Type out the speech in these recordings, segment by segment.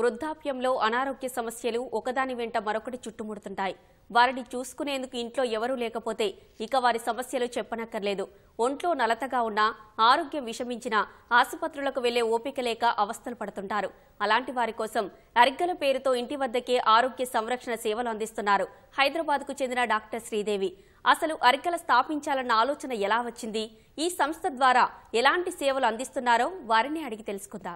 వృద్ధాప్యంలో అనారోగ్య సమస్యలు ఒకదాని వెంట మరొకటి చుట్టుముడుతుంటాయి వారిని చూసుకునేందుకు ఇంట్లో ఎవరూ లేకపోతే ఇక వారి సమస్యలు చెప్పనక్కర్లేదు ఒంట్లో నలతగా ఉన్నా ఆరోగ్యం విషమించినా ఆసుపత్రులకు వెళ్లే ఓపిక లేక అవస్థలు పడుతుంటారు అలాంటి వారి కోసం అరిగ్గల పేరుతో ఇంటి వద్దకే ఆరోగ్య సంరక్షణ సేవలు అందిస్తున్నారు హైదరాబాద్కు చెందిన డాక్టర్ శ్రీదేవి అసలు అరిగ్గల స్థాపించాలన్న ఆలోచన ఎలా వచ్చింది ఈ సంస్థ ద్వారా ఎలాంటి సేవలు అందిస్తున్నారో వారిని అడిగి తెలుసుకుందాం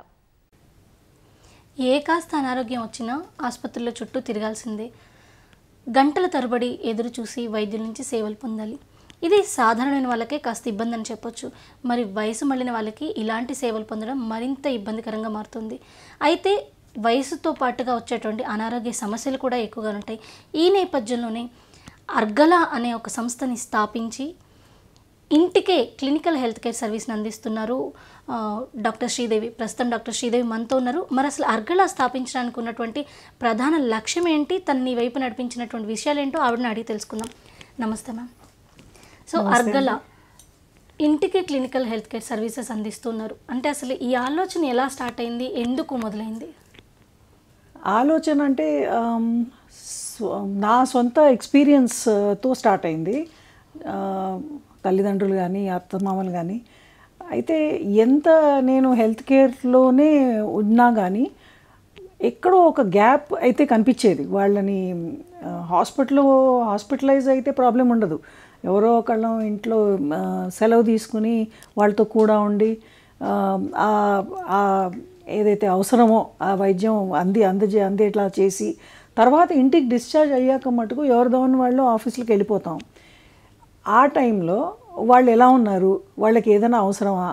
ఏ కాస్త అనారోగ్యం వచ్చినా ఆసుపత్రుల చుట్టూ తిరగాల్సిందే గంటల తరబడి ఎదురు చూసి వైద్యుల నుంచి సేవలు పొందాలి ఇది సాధారణమైన వాళ్ళకే కాస్త ఇబ్బంది అని చెప్పొచ్చు మరి వయసు మళ్ళిన వాళ్ళకి ఇలాంటి సేవలు పొందడం మరింత ఇబ్బందికరంగా మారుతుంది అయితే వయసుతో పాటుగా వచ్చేటువంటి అనారోగ్య సమస్యలు కూడా ఎక్కువగా ఉంటాయి ఈ నేపథ్యంలోనే అర్గలా అనే ఒక సంస్థని స్థాపించి ఇంటికే క్లినికల్ హెల్త్ కేర్ సర్వీస్ని అందిస్తున్నారు ఆ, డాక్టర్ శ్రీదేవి ప్రస్తుతం డాక్టర్ శ్రీదేవి మనతో ఉన్నారు మరి అసలు అర్గలా స్థాపించడానికి ఉన్నటువంటి ప్రధాన లక్ష్యం ఏంటి తనని ఈ వైపు నడిపించినటువంటి విషయాలు ఏంటో ఆవిడని అడిగి తెలుసుకుందాం నమస్తే మ్యామ్ సో అర్గలా ఇంటికి క్లినికల్ హెల్త్ కేర్ సర్వీసెస్ అందిస్తున్నారు అంటే అసలు ఈ ఆలోచన ఎలా స్టార్ట్ అయింది ఎందుకు మొదలైంది ఆలోచన అంటే ఆమ్, స్వ- నా సొంత ఎక్స్పీరియన్స్తో స్టార్ట్ అయింది ఆ, తల్లిదండ్రులు కానీ అత్తమామలు కానీ అయితే ఎంత నేను హెల్త్ కేర్లోనే ఉన్నా కానీ ఎక్కడో ఒక గ్యాప్ అయితే కనిపించేది వాళ్ళని హాస్పిటల్లో హాస్పిటలైజ్ అయితే ప్రాబ్లం ఉండదు ఎవరో ఒకళ్ళం ఇంట్లో ఆ, సెలవు తీసుకుని వాళ్ళతో కూడా ఉండి ఆ, ఆ- ఆ ఏదైతే అవసరమో ఆ వైద్యం అంది అందజే అందేట్లా చేసి తర్వాత ఇంటికి డిశ్చార్జ్ అయ్యాక మటుకు ఎవరిదోని వాళ్ళు ఆఫీసులకు వెళ్ళిపోతాం ఆ టైంలో వాళ్ళు ఎలా ఉన్నారు వాళ్ళకి ఏదైనా అవసరమా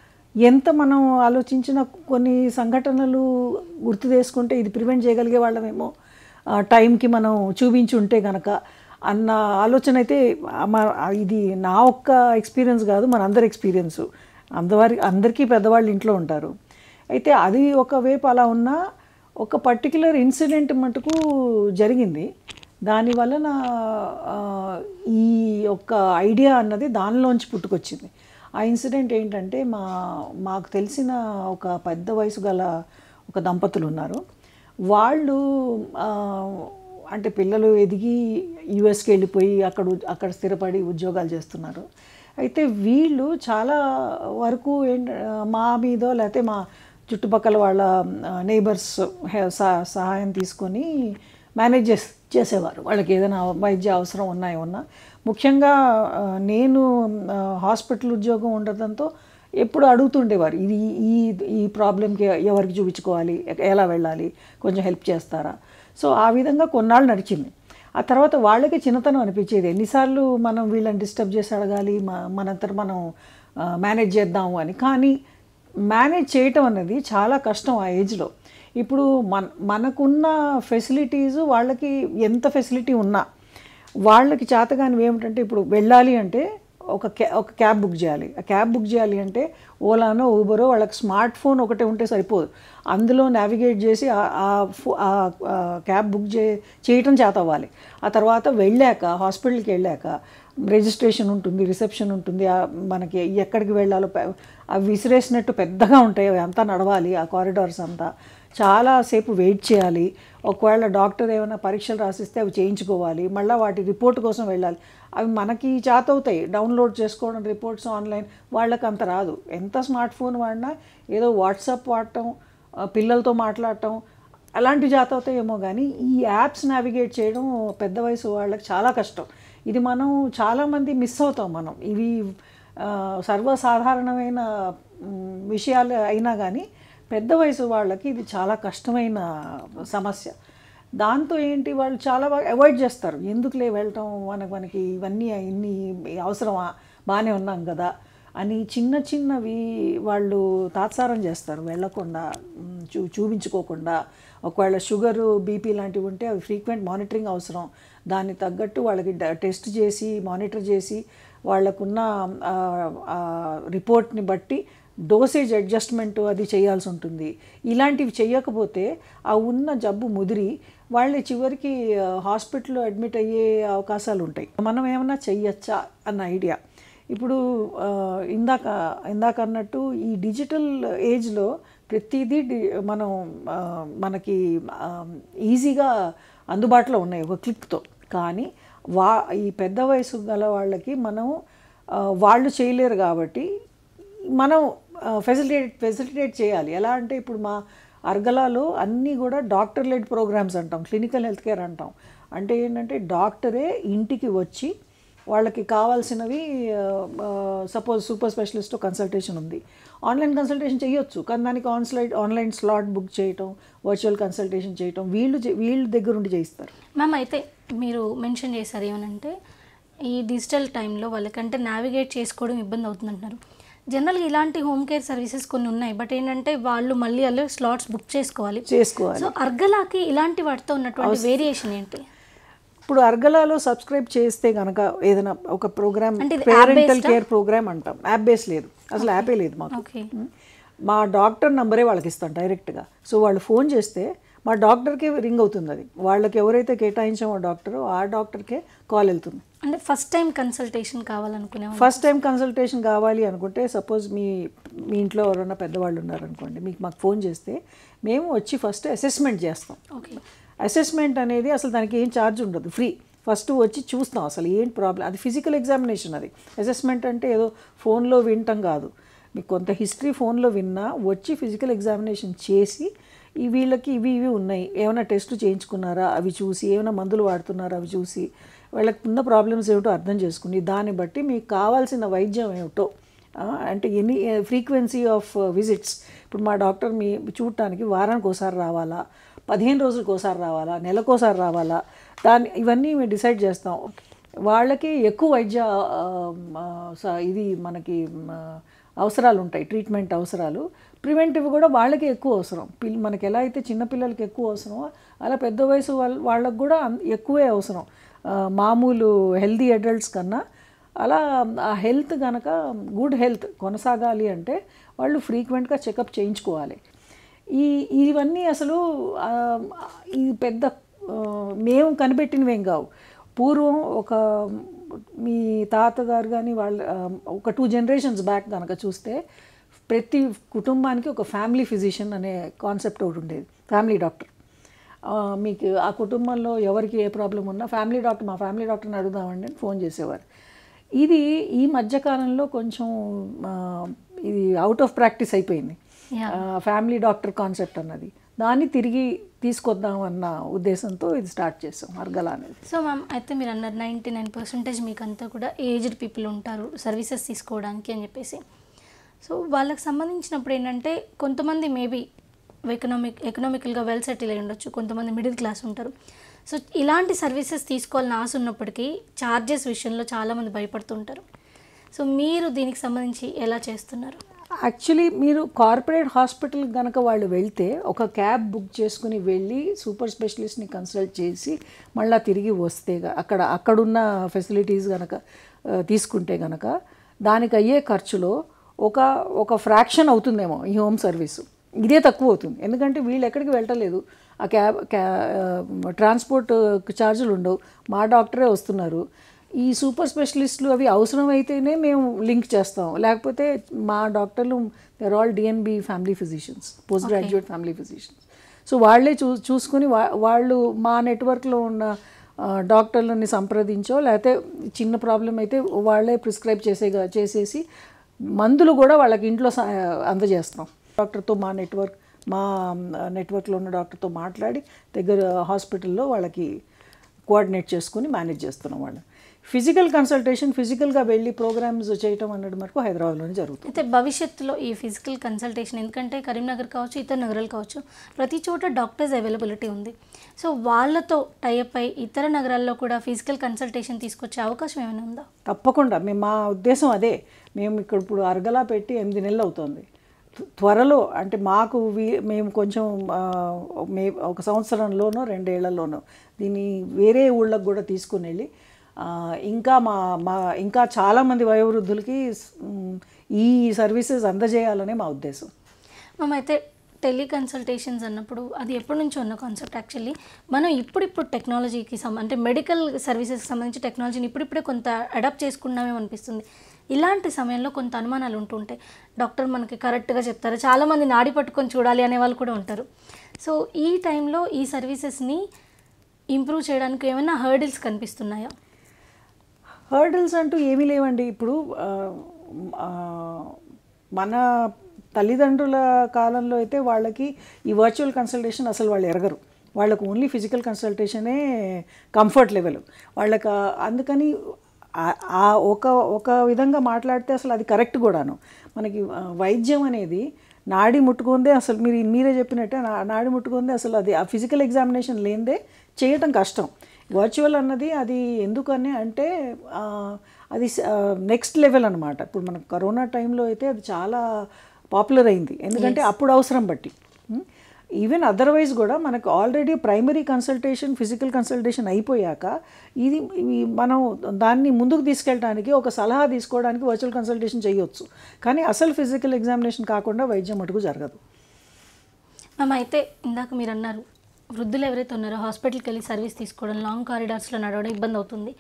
ఎంత మనం ఆలోచించిన కొన్ని సంఘటనలు గుర్తు చేసుకుంటే ఇది ప్రివెంట్ చేయగలిగే వాళ్ళమేమో ఆ టైంకి మనం చూపించి ఉంటే గనక అన్న ఆలోచన అయితే మ- ఇది నా ఒక్క ఎక్స్పీరియన్స్ కాదు మన అందరి ఎక్స్పీరియన్స్ అందవారి అందరికీ పెద్దవాళ్ళు ఇంట్లో ఉంటారు అయితే అది ఒకవైపు అలా ఉన్నా ఒక పర్టికులర్ ఇన్సిడెంట్ మటుకు జరిగింది దాని వలన ఆ, ఈ యొక్క ఐడియా అన్నది దానిలోంచి పుట్టుకొచ్చింది ఆ ఇన్సిడెంట్ ఏంటంటే మా మాకు తెలిసిన ఒక పెద్ద వయసు గల ఒక దంపతులు ఉన్నారు వాళ్ళు ఆ, అంటే పిల్లలు ఎదిగి యుఎస్కి వెళ్ళిపోయి అక్కడ ఉ- అక్కడ స్థిరపడి ఉద్యోగాలు చేస్తున్నారు అయితే వీళ్ళు చాలా వరకు ఏంట మా మీదో లేకపోతే మా చుట్టుపక్కల వాళ్ళ నైబర్స్ సహాయం తీసుకొని మేనేజ్ చేస్ చేసేవారు వాళ్ళకి ఏదైనా వైద్య అవసరం ఉన్నాయో ఉన్నా ముఖ్యంగా ఆ, నేను ఆ, హాస్పిటల్ ఉద్యోగం ఉండడంతో ఎప్పుడు అడుగుతుండేవారు ఇది ఈ ఈ ప్రాబ్లంకి ఎవరికి చూపించుకోవాలి ఎ- ఎలా వెళ్ళాలి కొంచెం హెల్ప్ చేస్తారా సో ఆ విధంగా కొన్నాళ్ళు నడిచింది ఆ తర్వాత వాళ్ళకి చిన్నతనం అనిపించేది ఎన్నిసార్లు మనం వీళ్ళని డిస్టర్బ్ చేసి అడగాలి మ- మనంతట మనం మేనేజ్ చేద్దాము అని కానీ మేనేజ్ చేయటం అనేది చాలా కష్టం ఆ ఏజ్లో ఇప్పుడు మన మనకున్న ఫెసిలిటీస్ వాళ్ళకి ఎంత ఫెసిలిటీ ఉన్నా వాళ్ళకి చేతగానివి ఏమిటంటే ఇప్పుడు వెళ్ళాలి అంటే ఒక క్యా ఒక క్యాబ్ బుక్ చేయాలి ఆ క్యాబ్ బుక్ చేయాలి అంటే ఓలానో ఊబరో వాళ్ళకి స్మార్ట్ ఫోన్ ఒకటే ఉంటే సరిపోదు అందులో నావిగేట్ చేసి ఆ- ఆ ఫో- ఆ ఆ క్యాబ్ బుక్ చే చేయటం చేత అవ్వాలి ఆ తర్వాత వెళ్ళాక హాస్పిటల్కి వెళ్ళాక రిజిస్ట్రేషన్ ఉంటుంది రిసెప్షన్ ఉంటుంది ఆ మనకి ఎక్కడికి వెళ్ళాలో పె- అవి విసిరేసినట్టు పెద్దగా ఉంటాయి అవి అంతా నడవాలి ఆ కారిడార్స్ అంతా చాలాసేపు వెయిట్ చేయాలి ఒకవేళ డాక్టర్ ఏమైనా పరీక్షలు రాసిస్తే అవి చేయించుకోవాలి మళ్ళీ వాటి రిపోర్ట్ కోసం వెళ్ళాలి అవి మనకి చేత అవుతాయి డౌన్లోడ్ చేసుకోవడం రిపోర్ట్స్ ఆన్లైన్ వాళ్ళకి అంత రాదు ఎంత స్మార్ట్ ఫోన్ వాడినా ఏదో వాట్సాప్ వాడటం ఆ, పిల్లలతో మాట్లాడటం అలాంటి జాత అవుతాయేమో కానీ ఈ యాప్స్ నావిగేట్ చేయడం పెద్ద వయసు వాళ్ళకి చాలా కష్టం ఇది మనం చాలామంది మిస్ అవుతాం మనం ఇవి ఆ, సర్వసాధారణమైన మ్, విషయాలు అయినా కానీ పెద్ద వయసు వాళ్ళకి ఇది చాలా కష్టమైన సమస్య దాంతో ఏంటి వాళ్ళు చాలా బాగా అవాయిడ్ చేస్తారు ఎందుకులే వెళ్ళటం మనకి మనకి ఇవన్నీ ఇన్ని అవసరమా బాగానే ఉన్నాం కదా అని చిన్న చిన్నవి వాళ్ళు తాత్సారం చేస్తారు వెళ్ళకుండా మ్, చూ చూపించుకోకుండా ఒకవేళ షుగరు బీపీ లాంటివి ఉంటే అవి ఫ్రీక్వెంట్ మానిటరింగ్ అవసరం దాన్ని తగ్గట్టు వాళ్ళకి డ- టెస్ట్ చేసి మానిటర్ చేసి వాళ్ళకున్న ఆ, ఆ, రిపోర్ట్ని బట్టి డోసేజ్ అడ్జస్ట్మెంట్ అది చేయాల్సి ఉంటుంది ఇలాంటివి చేయకపోతే ఆ ఉన్న జబ్బు ముదిరి వాళ్ళ చివరికి ఆ, హాస్పిటల్లో అడ్మిట్ అయ్యే అవకాశాలు ఉంటాయి మనం ఏమైనా చెయ్యొచ్చా అన్న ఐడియా ఇప్పుడు ఆ, ఇందాక ఇందాక అన్నట్టు ఈ డిజిటల్ ఏజ్లో ప్రతిదీ డి- మనం ఆ, మనకి ఆ, ఈజీగా అందుబాటులో ఉన్నాయి ఒక క్లిక్తో కానీ వా ఈ పెద్ద వయసు గల వాళ్ళకి మనం ఆ, వాళ్ళు చేయలేరు కాబట్టి మనం ఫెసిలిటేట్ ఫెసిలిటేట్ చేయాలి ఎలా అంటే ఇప్పుడు మా అర్గలాలో అన్నీ కూడా డాక్టర్ లెడ్ ప్రోగ్రామ్స్ అంటాం క్లినికల్ హెల్త్ కేర్ అంటాం అంటే ఏంటంటే డాక్టరే ఇంటికి వచ్చి వాళ్ళకి కావాల్సినవి సపోజ్ సూపర్ స్పెషలిస్ట్ కన్సల్టేషన్ ఉంది ఆన్లైన్ కన్సల్టేషన్ చేయొచ్చు కానీ దానికి ఆన్లైన్ ఆన్లైన్ స్లాట్ బుక్ చేయటం వర్చువల్ కన్సల్టేషన్ చేయటం వీళ్ళు చే- వీళ్ళ దగ్గర ఉండి చేయిస్తారు మ్యామ్ అయితే మీరు మెన్షన్ చేశారు ఏమనంటే ఈ డిజిటల్ టైంలో వాళ్ళకంటే నావిగేట్ చేసుకోవడం ఇబ్బంది అవుతుందంటున్నారు జనరల్గా ఇలాంటి హోమ్ కేర్ సర్వీసెస్ కొన్ని ఉన్నాయి బట్ ఏంటంటే వాళ్ళు మళ్ళీ అలా స్లాట్స్ బుక్ చేసుకోవాలి చేసుకోవాలి సో అర్గలాకి ఇలాంటి వాటితో ఉన్నటువంటి వేరియేషన్ ఏంటి ఇప్పుడు అర్గలాలో సబ్స్క్రైబ్ చేస్తే కనుక ఏదైనా ఒక ప్రోగ్రామ్ అంటే ఇది పేరెంటల్ app-based ఆ? కేర్ ప్రోగ్రామ్ అంటాం యాప్ బేస్ లేదు అసలు యాపే లేదు మాకు ఓకే ఉం. మా డాక్టర్ నంబరే వాళ్ళకి ఇస్తాం డైరెక్ట్గా సో వాళ్ళు ఫోన్ చేస్తే మా డాక్టర్కే రింగ్ అవుతుంది అది వాళ్ళకి ఎవరైతే కేటాయించామో డాక్టర్ ఆ డాక్టర్కే కాల్ వెళ్తుంది అంటే ఫస్ట్ టైం కన్సల్టేషన్ కావాలనుకునే వాళ్ళు. ఫస్ట్ టైం కన్సల్టేషన్ కావాలి అనుకుంటే సపోజ్ మీ మీ ఇంట్లో ఎవరైనా పెద్దవాళ్ళు ఉన్నారనుకోండి మీకు మాకు ఫోన్ చేస్తే మేము వచ్చి ఫస్ట్ అసెస్మెంట్ చేస్తాం ఓకే అసెస్మెంట్ అనేది అసలు దానికి ఏం ఛార్జ్ ఉండదు ఫ్రీ ఫస్ట్ వచ్చి చూస్తాం అసలు ఏంటి ప్రాబ్లం అది ఫిజికల్ ఎగ్జామినేషన్ అది అసెస్మెంట్ అంటే ఏదో ఫోన్లో వినటం కాదు మీకు కొంత హిస్టరీ ఫోన్లో విన్నా వచ్చి ఫిజికల్ ఎగ్జామినేషన్ చేసి ఈ వీళ్ళకి ఇవి ఇవి ఉన్నాయి ఏమైనా టెస్టులు చేయించుకున్నారా అవి చూసి ఏమైనా మందులు వాడుతున్నారా అవి చూసి వాళ్ళకి ఉన్న ప్రాబ్లమ్స్ ఏమిటో అర్థం చేసుకుని దాన్ని బట్టి మీకు కావాల్సిన వైద్యం ఏమిటో ఆ, అంటే ఎనీ ఫ్రీక్వెన్సీ ఆఫ్ విజిట్స్ ఇప్పుడు మా డాక్టర్ మీ చూడటానికి వారానికి ఒకసారి రావాలా పదిహేను రోజులకు ఒకసారి రావాలా నెలకోసారి రావాలా దాన్ని ఇవన్నీ మేము డిసైడ్ చేస్తాం వాళ్ళకి ఎక్కువ వైద్య ఆ, ఆ, స- ఇది మనకి ఆ, అవసరాలు ఉంటాయి ట్రీట్మెంట్ అవసరాలు ప్రివెంటివ్ కూడా వాళ్ళకి ఎక్కువ అవసరం పిల్ మనకి ఎలా అయితే చిన్నపిల్లలకి ఎక్కువ అవసరమో అలా పెద్ద వయసు వాళ్ళ వాళ్ళకి కూడా అన్- ఎక్కువే అవసరం ఆ, మామూలు హెల్దీ అడల్ట్స్ కన్నా అలా ఆ హెల్త్ కనుక గుడ్ హెల్త్ కొనసాగాలి అంటే వాళ్ళు ఫ్రీక్వెంట్గా చెకప్ చేయించుకోవాలి ఈ ఇవన్నీ అసలు ఆ, ఇది పెద్ద ఆ, మేము కనిపెట్టినవేం కావు పూర్వం ఒక మీ తాతగారు కానీ వాళ్ళ ఆ, ఒక టూ జనరేషన్స్ బ్యాక్ కనుక చూస్తే ప్రతి కుటుంబానికి ఒక ఫ్యామిలీ ఫిజిషియన్ అనే కాన్సెప్ట్ ఒకటి ఉండేది ఫ్యామిలీ డాక్టర్ ఆ, మీకు ఆ కుటుంబంలో ఎవరికి ఏ ప్రాబ్లం ఉన్నా ఫ్యామిలీ డాక్టర్ మా ఫ్యామిలీ డాక్టర్ని అడుగుదామండి అని ఫోన్ చేసేవారు ఇది ఈ మధ్యకాలంలో కొంచెం ఆ, ఇది అవుట్ ఆఫ్ ప్రాక్టీస్ అయిపోయింది Yeah. ఫ్యామిలీ డాక్టర్ కాన్సెప్ట్ అన్నది దాన్ని తిరిగి తీసుకొద్దాం అన్న ఉద్దేశంతో ఇది స్టార్ట్ చేసాం అర్గల అనేది సో మ్యామ్ అయితే మీరు అన్నారు నైంటీ నైన్ పర్సెంటేజ్ మీకు అంతా కూడా ఏజ్డ్ పీపుల్ ఉంటారు సర్వీసెస్ తీసుకోవడానికి అని చెప్పేసి సో వాళ్ళకి సంబంధించినప్పుడు ఏంటంటే కొంతమంది మేబీ ఎకనామిక్ ఎకనామికల్గా వెల్ సెటిల్ అయి ఉండొచ్చు కొంతమంది మిడిల్ క్లాస్ ఉంటారు సో ఇలాంటి సర్వీసెస్ తీసుకోవాలని ఆశ ఉన్నప్పటికీ ఛార్జెస్ విషయంలో చాలామంది భయపడుతుంటారు సో మీరు దీనికి సంబంధించి ఎలా చేస్తున్నారు యాక్చువల్లీ మీరు కార్పొరేట్ హాస్పిటల్ కనుక వాళ్ళు వెళ్తే ఒక క్యాబ్ బుక్ చేసుకుని వెళ్ళి సూపర్ స్పెషలిస్ట్ని కన్సల్ట్ చేసి మళ్ళీ తిరిగి వస్తే గా- అక్కడ అక్కడున్న ఫెసిలిటీస్ కనుక ఆ, తీసుకుంటే కనుక దానికి అయ్యే ఖర్చులో ఒక ఒక ఫ్రాక్షన్ అవుతుందేమో ఈ హోమ్ సర్వీసు ఇదే తక్కువ అవుతుంది ఎందుకంటే వీళ్ళు ఎక్కడికి వెళ్ళటలేదు ఆ క్యాబ్ క్యా ట్రాన్స్పోర్ట్ ఛార్జీలు ఉండవు మా డాక్టరే వస్తున్నారు ఈ సూపర్ స్పెషలిస్టులు అవి అవసరం అయితేనే మేము లింక్ చేస్తాం లేకపోతే మా డాక్టర్లు they're all DNB family physicians post graduate family physicians so వాళ్ళే చూ చూసుకుని వా- వాళ్ళు మా నెట్వర్క్లో ఉన్న ఆ, డాక్టర్లని సంప్రదించో లేకపోతే చిన్న ప్రాబ్లం అయితే వాళ్ళే ప్రిస్క్రైబ్ చేసే చేసేసి మందులు కూడా వాళ్ళకి ఇంట్లో సా- అందజేస్తాం డాక్టర్తో మా నెట్వర్క్ మా నెట్వర్క్లో ఉన్న డాక్టర్తో మాట్లాడి దగ్గర హాస్పిటల్లో వాళ్ళకి కోఆర్డినేట్ చేసుకుని మేనేజ్ చేస్తున్నాం వాళ్ళు ఫిజికల్ కన్సల్టేషన్ ఫిజికల్గా వెళ్ళి ప్రోగ్రామ్స్ చేయటం అన్నది మటుకు హైదరాబాద్లోనే జరుగుతుంది అయితే భవిష్యత్తులో ఈ ఫిజికల్ కన్సల్టేషన్ ఎందుకంటే కరీంనగర్ కావచ్చు ఇతర నగరాలు కావచ్చు ప్రతి చోట డాక్టర్స్ అవైలబిలిటీ ఉంది సో వాళ్ళతో టైఅప్ అయి ఇతర నగరాల్లో కూడా ఫిజికల్ కన్సల్టేషన్ తీసుకొచ్చే అవకాశం ఏమైనా ఉందా తప్పకుండా మేము మా ఉద్దేశం అదే మేము ఇక్కడ ఇప్పుడు అరగలా పెట్టి ఎనిమిది నెలలు అవుతుంది త్వ- త్వరలో అంటే మాకు వీ- మేము కొంచెం ఆ, మే ఒక సంవత్సరంలోనో రెండేళ్లలోనో దీన్ని వేరే ఊళ్ళకు కూడా తీసుకుని వెళ్ళి ఆ, ఇంకా మా మా ఇంకా చాలామంది వయోవృద్ధులకి మ్, ఈ సర్వీసెస్ అందజేయాలనే మా ఉద్దేశం మనం అయితే టెలి కన్సల్టేషన్స్ అన్నప్పుడు అది ఎప్పటి నుంచో ఉన్న కాన్సెప్ట్ యాక్చువల్లీ మనం ఇప్పుడిప్పుడు టెక్నాలజీకి సం అంటే మెడికల్ సర్వీసెస్కి సంబంధించి టెక్నాలజీని ఇప్పుడిప్పుడే కొంత అడాప్ట్ చేసుకున్నామేమో అనిపిస్తుంది ఇలాంటి సమయంలో కొంత అనుమానాలు ఉంటుంటాయి డాక్టర్ మనకి కరెక్ట్గా చెప్తారు చాలామంది నాడి పట్టుకొని చూడాలి అనే వాళ్ళు కూడా ఉంటారు సో ఈ టైంలో ఈ సర్వీసెస్ని ఇంప్రూవ్ చేయడానికి ఏమైనా హర్డిల్స్ కనిపిస్తున్నాయా హర్డిల్స్ అంటూ ఏమీ లేవండి ఇప్పుడు ఆ, ఆ, మన తల్లిదండ్రుల కాలంలో అయితే వాళ్ళకి ఈ వర్చువల్ కన్సల్టేషన్ అసలు వాళ్ళు ఎరగరు వాళ్ళకు ఓన్లీ ఫిజికల్ కన్సల్టేషనే కంఫర్ట్ లెవెల్ వాళ్ళకి ఆ- అందుకని ఆ- ఆ ఒక ఒక విధంగా మాట్లాడితే అసలు అది కరెక్ట్ కూడాను మనకి ఆ, వైద్యం అనేది నాడి ముట్టుకుందే అసలు మీరు మీరే చెప్పినట్టే నా- నాడి ముట్టుకుందే అసలు అది ఆ ఫిజికల్ ఎగ్జామినేషన్ లేనిదే చేయటం కష్టం వర్చువల్ అన్నది అది ఎందుకని అంటే ఆ, అది నెక్స్ట్ లెవెల్ అనమాట ఇప్పుడు మనకు కరోనా టైంలో అయితే అది చాలా పాపులర్ అయింది ఎందుకంటే అప్పుడు అవసరం బట్టి ఈవెన్ అదర్వైజ్ కూడా మనకు already primary consultation physical consultation అయిపోయాక ఇది ఈ మనం దాన్ని ముందుకు తీసుకెళ్ళడానికి ఒక సలహా తీసుకోవడానికి వర్చువల్ కన్సల్టేషన్ చేయొచ్చు కానీ అసలు ఫిజికల్ ఎగ్జామినేషన్ కాకుండా వైద్యం మటుకు జరగదు మ్యామ్ అయితే ఇందాక మీరు అన్నారు వృద్ధులు ఎవరైతే ఉన్నారో హాస్పిటల్కి వెళ్ళి సర్వీస్ తీసుకోవడం లాంగ్ కారిడార్స్లో నడవడం ఇబ్బంది అవుతుంది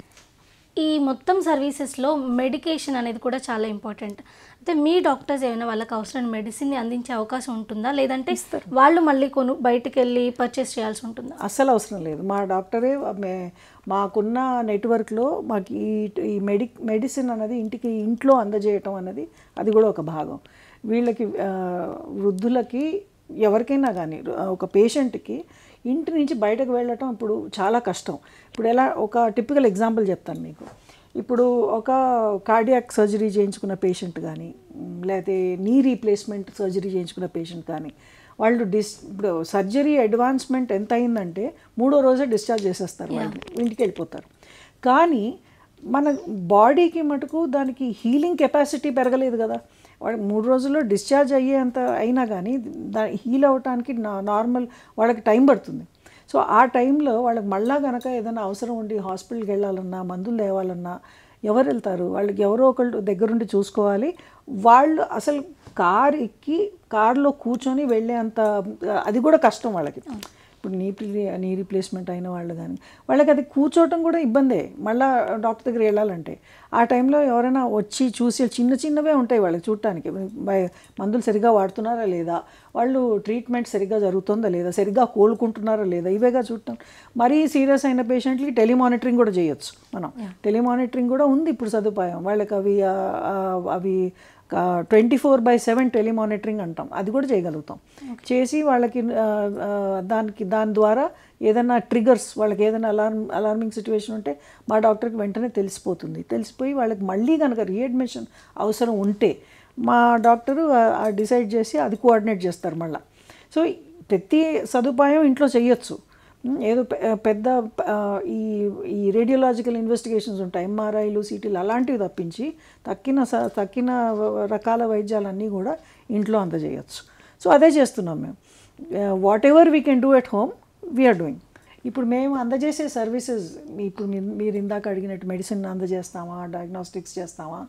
ఈ మొత్తం సర్వీసెస్లో మెడికేషన్ అనేది కూడా చాలా ఇంపార్టెంట్ అయితే మీ డాక్టర్స్ ఏమైనా వాళ్ళకి అవసరమైన మెడిసిన్ని అందించే అవకాశం ఉంటుందా లేదంటే వాళ్ళు మళ్ళీ కొను బయటికి వెళ్ళి పర్చేస్ చేయాల్సి ఉంటుందా అస్సలు అవసరం లేదు మా డాక్టరే మే- మాకున్న నెట్వర్క్లో మాకు ఈ ఈ మెడి మెడిసిన్ అన్నది ఇంటికి ఇంట్లో అందజేయటం అన్నది అది కూడా ఒక భాగం వీళ్ళకి ఆ, వృద్ధులకి ఎవరికైనా కానీ ఒక పేషెంట్కి ఇంటి నుంచి బయటకు వెళ్ళటం ఇప్పుడు చాలా కష్టం ఇప్పుడు ఎలా ఒక టిపికల్ ఎగ్జాంపుల్ చెప్తాను మీకు ఇప్పుడు ఒక కార్డియాక్ సర్జరీ చేయించుకున్న పేషెంట్ కానీ మ్, లేకపోతే నీ రీప్లేస్మెంట్ సర్జరీ చేయించుకున్న పేషెంట్ కానీ వాళ్ళు డిస్ ఇప్పుడు సర్జరీ అడ్వాన్స్మెంట్ ఎంత అయిందంటే మూడో రోజే డిశ్చార్జ్ చేసేస్తారు వాళ్ళు ఇంటికి వెళ్ళిపోతారు కానీ మన బాడీకి మటుకు దానికి హీలింగ్ కెపాసిటీ పెరగలేదు కదా వాడు మూడు రోజుల్లో డిశ్చార్జ్ అయ్యేంత అయినా కానీ దా హీల్ అవ్వటానికి నా- నార్మల్ వాళ్ళకి టైం పడుతుంది సో ఆ టైంలో వాళ్ళకి మళ్ళా కనుక ఏదైనా అవసరం ఉండి హాస్పిటల్కి వెళ్ళాలన్నా మందులు తేవాలన్నా ఎవరు వెళ్తారు వాళ్ళకి ఎవరో ఒకళ్ళు దగ్గరుండి చూసుకోవాలి వాళ్ళు అసలు కార్ ఎక్కి కార్లో కూర్చొని వెళ్ళేంత అది కూడా కష్టం వాళ్ళకి ఇప్పుడు నీ ప్లి- నీ రీప్లేస్మెంట్ అయిన వాళ్ళు కానీ వాళ్ళకి అది కూర్చోవటం కూడా ఇబ్బందే మళ్ళీ డాక్టర్ దగ్గర వెళ్ళాలంటే ఆ టైంలో ఎవరైనా వచ్చి చూసి చిన్న చిన్నవే ఉంటాయి వాళ్ళకి చూడటానికి బై- మందులు సరిగ్గా వాడుతున్నారా లేదా వాళ్ళు ట్రీట్మెంట్ సరిగ్గా జరుగుతుందా లేదా సరిగ్గా కోలుకుంటున్నారా లేదా ఇవేగా చూడటం మరీ సీరియస్ అయిన పేషెంట్కి టెలిమానిటరింగ్ కూడా చేయొచ్చు మనం టెలిమానిటరింగ్ కూడా ఉంది ఇప్పుడు సదుపాయం వాళ్ళకి అవి ఆ, ఆ, అవి twenty four by seven telemonitoring అంటాం అది కూడా చేయగలుగుతాం చేసి వాళ్ళకి ఆ, ఆ, దానికి దాని ద్వారా ఏదైనా ట్రిగర్స్ వాళ్ళకి ఏదైనా అలార్మ్ అలార్మింగ్ సిచ్యువేషన్ ఉంటే మా డాక్టర్కి వెంటనే తెలిసిపోతుంది తెలిసిపోయి వాళ్ళకి మళ్ళీ కనుక రీఅడ్మిషన్ అవసరం ఉంటే మా డాక్టరు డిసైడ్ చేసి అది కోఆర్డినేట్ చేస్తారు మళ్ళీ సో ప్రతి సదుపాయం ఇంట్లో చేయొచ్చు ఉమ్, ఏదో పె- పెద్ద ఆ, ఈ ఈ రేడియోలాజికల్ ఇన్వెస్టిగేషన్స్ ఉంటాయి ఎంఆర్ఐలు సిటీలు అలాంటివి తప్పించి తక్కిన స తక్కిన వ- రకాల వైద్యాలన్నీ కూడా ఇంట్లో అందజేయచ్చు సో అదే చేస్తున్నాం మేము whatever we can do at home we are doing ఇప్పుడు మేము అందజేసే సర్వీసెస్ ఇప్పుడు మీ- మీరు ఇందాక అడిగినట్టు మెడిసిన్ అందజేస్తామా డయాగ్నోస్టిక్స్ చేస్తామా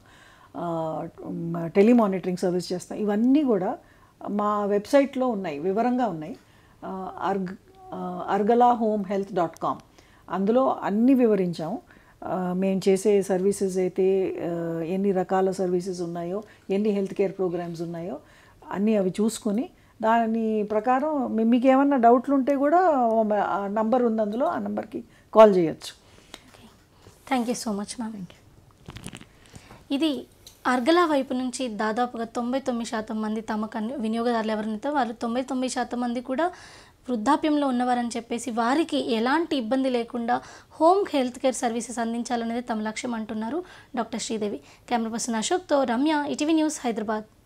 టెలిమానిటరింగ్ సర్వీస్ చేస్తాం ఇవన్నీ కూడా మా వెబ్సైట్లో ఉన్నాయి వివరంగా ఉన్నాయి అర్గ్ Argala home health dot com అందులో అన్నీ వివరించాము ఆ, మేము చేసే సర్వీసెస్ అయితే ఆ, ఎన్ని రకాల సర్వీసెస్ ఉన్నాయో ఎన్ని హెల్త్ కేర్ ప్రోగ్రామ్స్ ఉన్నాయో అన్నీ అవి చూసుకొని దాని ప్రకారం మీ- మీకు ఏమన్నా డౌట్లు ఉంటే కూడా ఆ నంబర్ ఉంది అందులో ఆ నెంబర్కి కాల్ చేయొచ్చు thank you so much ma'am ఇది అర్గలా వైపు నుంచి దాదాపుగా తొంభై తొమ్మిది శాతం మంది తమ కన్- వినియోగదారులు ఎవరైతే వాళ్ళు తొంభై తొమ్మిది శాతం మంది కూడా వృద్ధాప్యంలో ఉన్నవారని చెప్పేసి వారికి ఎలాంటి ఇబ్బంది లేకుండా హోమ్ హెల్త్ కేర్ సర్వీసెస్ అందించాలనేది తమ లక్ష్యం అంటున్నారు డాక్టర్ శ్రీదేవి కెమెరా పర్సన్ అశోక్తో రమ్య ఇటీవీ న్యూస్ హైదరాబాద్